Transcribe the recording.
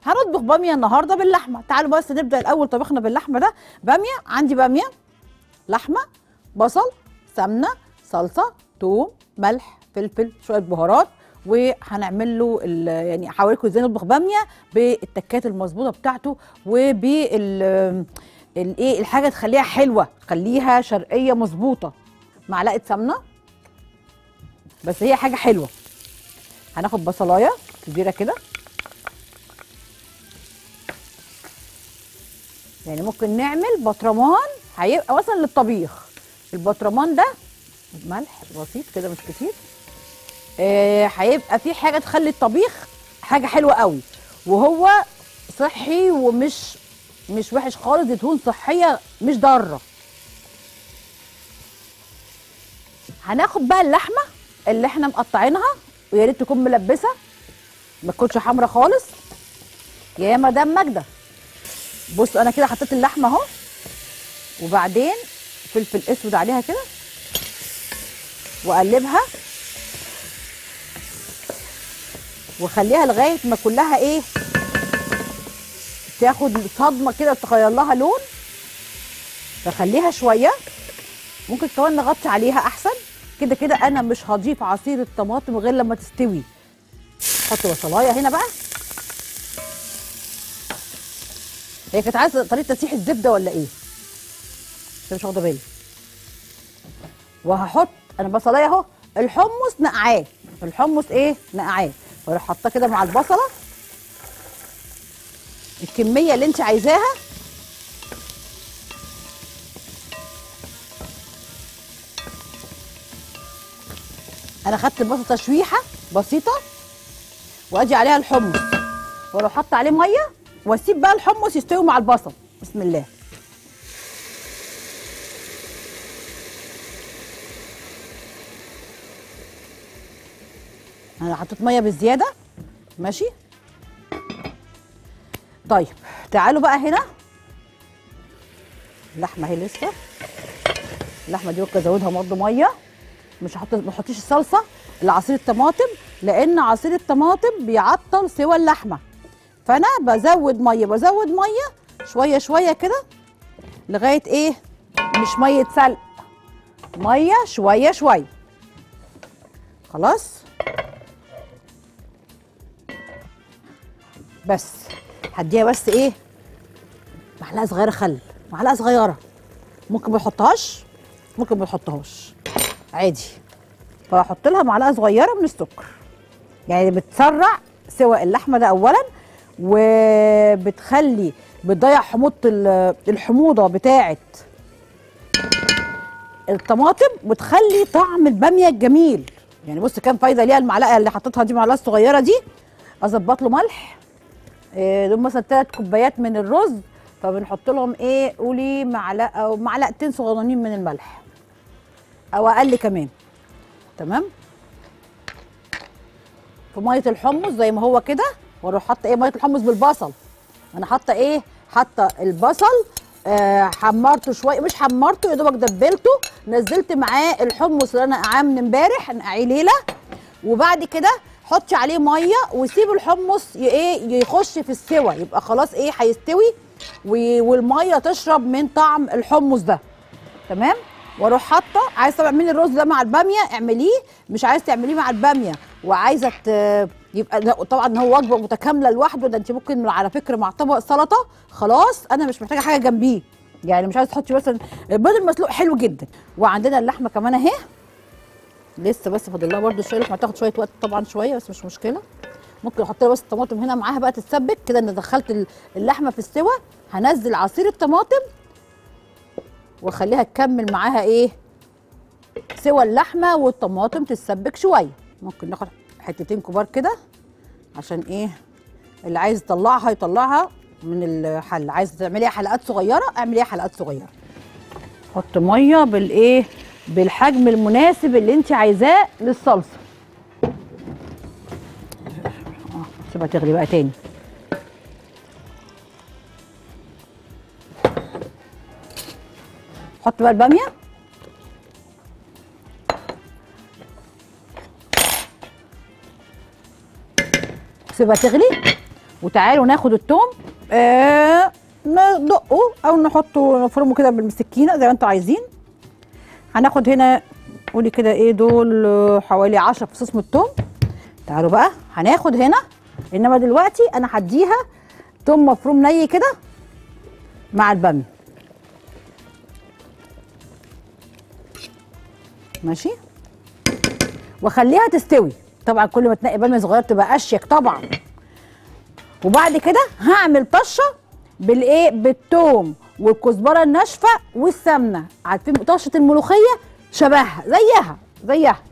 هنطبخ باميه النهارده باللحمه تعالوا بس نبدا الاول طبخنا باللحمه ده باميه عندي باميه لحمه بصل سمنه صلصه توم ملح فلفل شويه بهارات وهنعمل له ال- يعني هوريكم ازاي نطبخ باميه بالتكات المظبوطه بتاعته وبال الايه الحاجه تخليها حلوه خليها شرقيه مظبوطه معلقه سمنه بس هي حاجه حلوه هناخد بصلايه كبيره كده يعني ممكن نعمل بطرمان هيبقى مثلا للطبيخ البطرمان ده ملح بسيط كده مش كتير آه، هيبقى في حاجه تخلي الطبيخ حاجه حلوه قوي وهو صحي ومش مش وحش خالص دي دهون صحيه مش ضاره هناخد بقى اللحمه اللي احنا مقطعينها ويا ريت تكون ملبسه ما تكونش حمرا خالص يا مدام ماجده بص انا كده حطيت اللحمه اهو وبعدين فلفل اسود عليها كده واقلبها وخليها لغايه ما كلها ايه تاخد صدمه كده وتغير لها لون فخليها شويه ممكن كمان نغطي عليها احسن كده كده انا مش هضيف عصير الطماطم غير لما تستوي حط بصلايه هنا بقى هي كانت عايزه طريقه تسيح الزبده ولا ايه عشان مش واخده بالي وهحط انا بصلايه اهو الحمص نقعاه الحمص ايه نقعاه واروح حاطاه كده مع البصله الكميه اللي انت عايزاها انا خدت البصل تشويحه بسيطه وادي عليها الحمص واروح حاطه عليه ميه واسيب بقى الحمص يستوي مع البصل بسم الله انا حطيت ميه بزياده ماشي طيب تعالوا بقى هنا اللحمه اهي لسه اللحمه دي ممكن ازودها برضه ميه مش هحط ما تحطيش الصلصه لعصير الطماطم لان عصير الطماطم بيعطل سوى اللحمه فانا بزود ميه بزود ميه شويه شويه كده لغايه ايه مش ميه سلق ميه شويه شويه خلاص بس هديها بس ايه معلقه صغيره خل معلقه صغيره ممكن ما نحطهاش ممكن ما نحطهاش عادي فهحط لها معلقه صغيره من السكر يعني بتسرع سوى اللحمه ده اولا وبتخلي بتضيع حموضه ال- الحموضه بتاعه الطماطم وتخلي طعم الباميه الجميل يعني بص كام فايده ليها المعلقه اللي حطيتها دي معلقه الصغيره دي اظبط له ملح إيه، دول مثلا ثلاث كوبايات من الرز فبنحط لهم ايه قولي معلقه او معلقتين صغننين من الملح او اقل كمان تمام في ميه الحمص زي ما هو كده واروح حاطه ايه ميه الحمص بالبصل انا حاطه ايه حاطه البصل آه حمرته شويه مش حمرته يا دوبك دبلته نزلت معاه الحمص اللي انا نقعاه من امبارح نقعيه ليله وبعد كده حطي عليه ميه وسيب الحمص ي- ايه يخش في السوى يبقى خلاص ايه هيستوي و- والميه تشرب من طعم الحمص ده تمام واروح حاطه عايز طبعا اعملي الرز ده مع الباميه اعمليه مش عايز تعمليه مع الباميه وعايزه ت- يبقى لا، طبعا هو وجبه متكامله لوحده ده انت ممكن على فكره مع طبق سلطه خلاص انا مش محتاجه حاجه جنبيه يعني مش عايزه تحطي مثلا البيض المسلوق حلو جدا وعندنا اللحمه كمان اهي لسه بس فاضل لها برده شويه هتاخد شويه وقت طبعا شويه بس مش مشكله ممكن احط لها بس الطماطم هنا معاها بقى تتسبك كده انا دخلت ال- اللحمه في السوا هنزل عصير الطماطم واخليها تكمل معاها ايه سوى اللحمه والطماطم تتسبك شويه ممكن ناخد حتتين كبار كده عشان ايه اللي عايز يطلعها يطلعها من الحل عايز تعمليها حلقات صغيره اعمليها حلقات صغيره حط ميه بالايه بالحجم المناسب اللي انت عايزاه للصلصه اه سيبها تغلي بقى تاني حط بقى الباميه سيبها تغلي وتعالوا ناخد التوم آه ندقه او نحطه نفرمه كده بالسكينه زي ما انتوا عايزين هناخد هنا قولي كده ايه دول آه، حوالي 10 فصوص من التوم تعالوا بقى هناخد هنا انما دلوقتي انا هديها توم مفروم ني كده مع الباميه ماشي واخليها تستوي طبعا كل ما تنقي باميه صغيره تبقى اشيك طبعا وبعد كده هعمل طشه بالايه بالثوم والكزبره الناشفه والسمنه عارفين طشه الملوخيه شبهها زيها زيها